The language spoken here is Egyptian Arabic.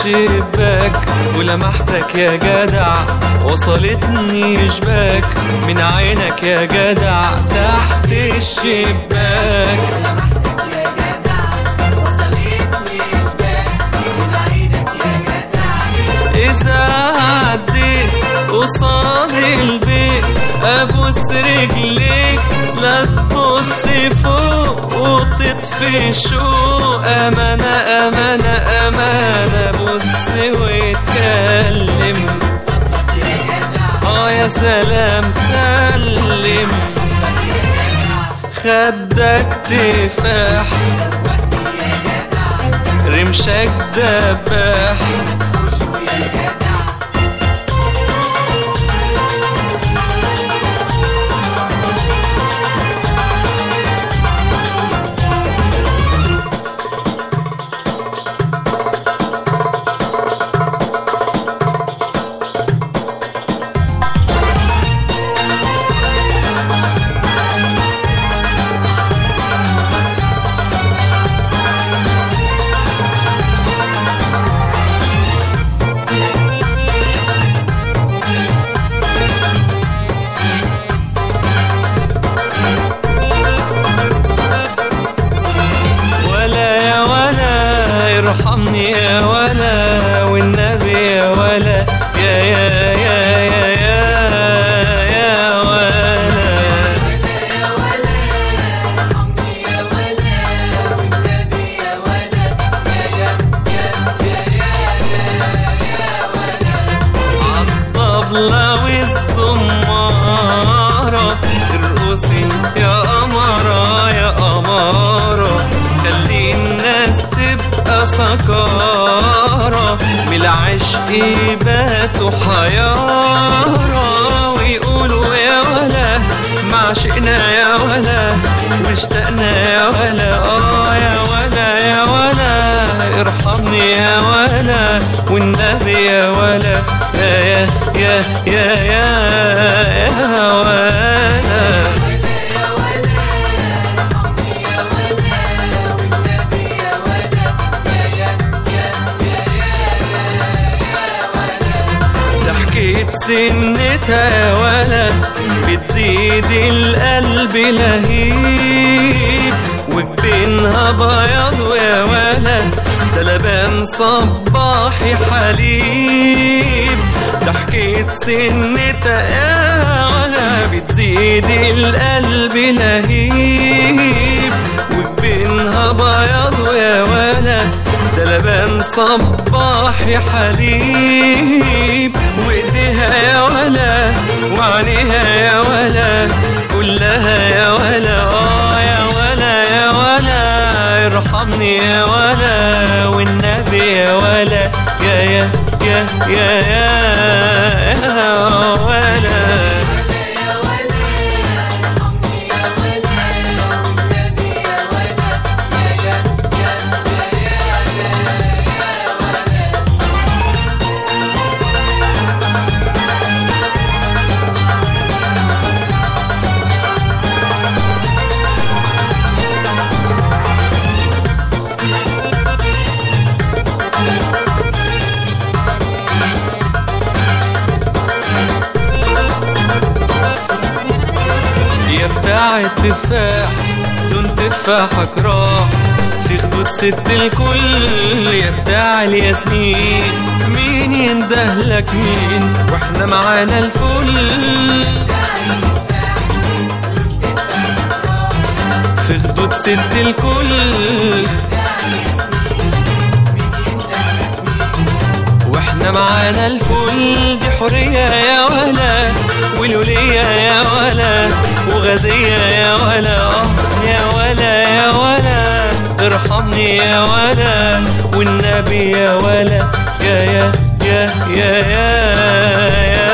الشباك ولمحتك يا جدع وصلتني شباك من عينك يا جدع تحت الشباك لمحتك يا جدع وصلتني شباك من عينك يا جدع إذا عديت قصاد البيت أبوس رجليك لا تبص فوق وتطفي الشوق أمانة أمانة أمانة بص واتكلم فضلك يا جدع آه يا سلام سلم خدك تفاح دوقني يا جدع رمشك دباح وشو يا جدع ولا يا ولا ارحمني يا ولا والنبي يا ولا يا يا يا يا يا يا ولا ولا يا ولا ارحمني يا ولا والنبي يا ولا يا يا يا يا يا يا ولا عالطبلة والزمارة ارقصي يا قمرة يا قمرة خلي الناس تبقى سكارة من العشق باتوا حيارة ويقولوا يا ولا ما عشقنا يا ولا واشتقنا يا ولا اه يا ولا يا ولا ارحمني يا ولا والنبي يا ولا يا يا يا يا يا, يا ولا ولا يا ولا ارحمني يا ولا والنبي يا ولا يا يا يا يا يا يا ولا ضحكة سنتها يا ولد بتزيد القلب لهيب وجبينها بياض يا ولد ده لبان صباحي حليب ضحكة سنتها يا ولد بتزيد القلب لهيب وجبينها بياض يا ولد ده لبان صباحي حليب وايديها يا ولا وعينيها يا ولا كلها يا ولا اه يا ولا يا ولا ارحمني يا ولا والنبي يا ولا يا يا يا يا يا ولا ولا يا ولا ارحمني يا ولا والنبي يا ولا يا يا يا يا يا يا ولا يا بتاع التفاح لون تفاحك راح في خدود ست الكل يا بتاع الياسمين مين يندهلك مين واحنا معانا الفل في خدود ست الكل واحنا معانا الفل دي حرية يا ولا ولولية يا ولا وغازية يا ولا اه يا ولا يا ولا ارحمني يا ولا والنبي يا ولا يا يا يا يا يا, يا